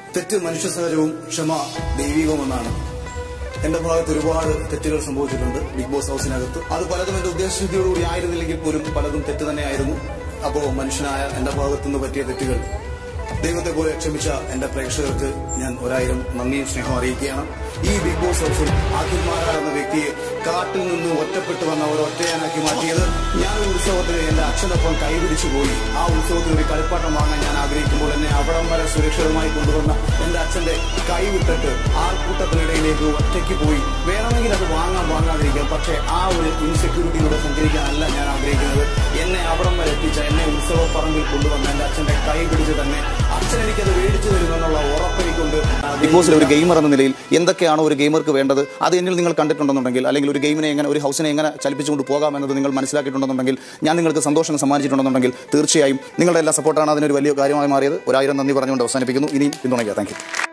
തെറ്റ് മനുഷ്യ സഹജവും ക്ഷമ ദൈവികവുമെന്നാണ് എന്റെ ഭാഗത്ത് ഒരുപാട് തെറ്റുകൾ സംഭവിച്ചിട്ടുണ്ട് ബിഗ് ബോസ് ഹൗസിനകത്ത് അത് പലതും എന്റെ ഉദ്ദേശശുദ്ധിയോടുകൂടി ആയിരുന്നില്ലെങ്കിൽ പോലും പലതും തെറ്റ് തന്നെയായിരുന്നു അപ്പോ മനുഷ്യനായ എന്റെ ഭാഗത്തുനിന്ന് പറ്റിയ തെറ്റുകൾ ദൈവത്തെ പോലെ ക്ഷമിച്ച എന്റെ പ്രേക്ഷകർക്ക് ഞാൻ ഒരായിരം നന്ദിയും സ്നേഹവും അറിയിക്കുകയാണ് ഈ ബിഗ് ബോസ് ഹൗസിൽ ആദിൽമാരാർ എന്ന വ്യക്തിയെ കാട്ടിൽ നിന്ന് ഒറ്റപ്പെട്ടു വന്ന ഒരു ഒറ്റയാനാക്കി മാറ്റിയത് ഞാൻ ഒരു ഉത്സവത്തിന് എന്റെ അച്ഛനൊപ്പം കൈപിടിച്ചു പോയി ആ ഉത്സവത്തിന് ഒരു കളിപ്പാട്ടം വാങ്ങാൻ ഞാൻ ആഗ്രഹിക്കുമ്പോൾ എന്നെ അവിടം വരെ സുരക്ഷിതമായി കൊണ്ടുവന്ന എന്റെ അച്ഛന്റെ കൈ വിട്ടിട്ട് ആൾക്കൂട്ടത്തിനിടയിലേക്ക് ഒറ്റയ്ക്ക് പോയി വേണമെങ്കിൽ അത് വാങ്ങാൻ വാങ്ങാതിരിക്കാം പക്ഷേ ആ ഒരു ഇൻസെക്യൂരിറ്റിയിലൂടെ സഞ്ചരിക്കാനല്ല ഞാൻ ആഗ്രഹിക്കുന്നത് എന്നെ അവിടം വരെ എത്തിച്ച എന്നെ ഉത്സവ പറമ്പിൽ കൊണ്ടുവന്ന എന്റെ അച്ഛന്റെ കൈ പിടിച്ച് തന്നെ അച്ഛൻ എനിക്കത് മേടിച്ചു തരുമെന്നുള്ള ഉറപ്പെനിക്കൊണ്ട് ബിഗ് ബോസിലെ ഒരു ഗെയിമർ എന്ന നിലയിൽ എന്തൊക്കെയാണോ ഒരു ഗെയിമർക്ക് വേണ്ടത് അത് എന്നിൽ നിങ്ങൾ കണ്ടിട്ടുണ്ടെന്നുണ്ടെങ്കിൽ അല്ലെങ്കിൽ ഒരു ഗെയിമിനെ എങ്ങനെ ഒരു ഹൗസിനെ എങ്ങനെ ചലിപ്പിച്ചുകൊണ്ട് പോകാമെന്നത് നിങ്ങൾ മനസ്സിലാക്കിയിട്ടുണ്ടെന്നുണ്ടെങ്കിൽ ഞാൻ നിങ്ങൾക്ക് സന്തോഷം സമ്മാനിച്ചിട്ടുണ്ടെന്നുണ്ടെങ്കിൽ തീർച്ചയായും നിങ്ങളുടെ എല്ലാ സപ്പോർട്ടാണ് അതിനൊരു വലിയ കാര്യമായി മാറിയത് ഒരായിരം നന്ദി പറഞ്ഞുകൊണ്ട് അവസാനിപ്പിക്കുന്നു ഇനിയും പിന്തുണയ്ക്കുക താങ്ക്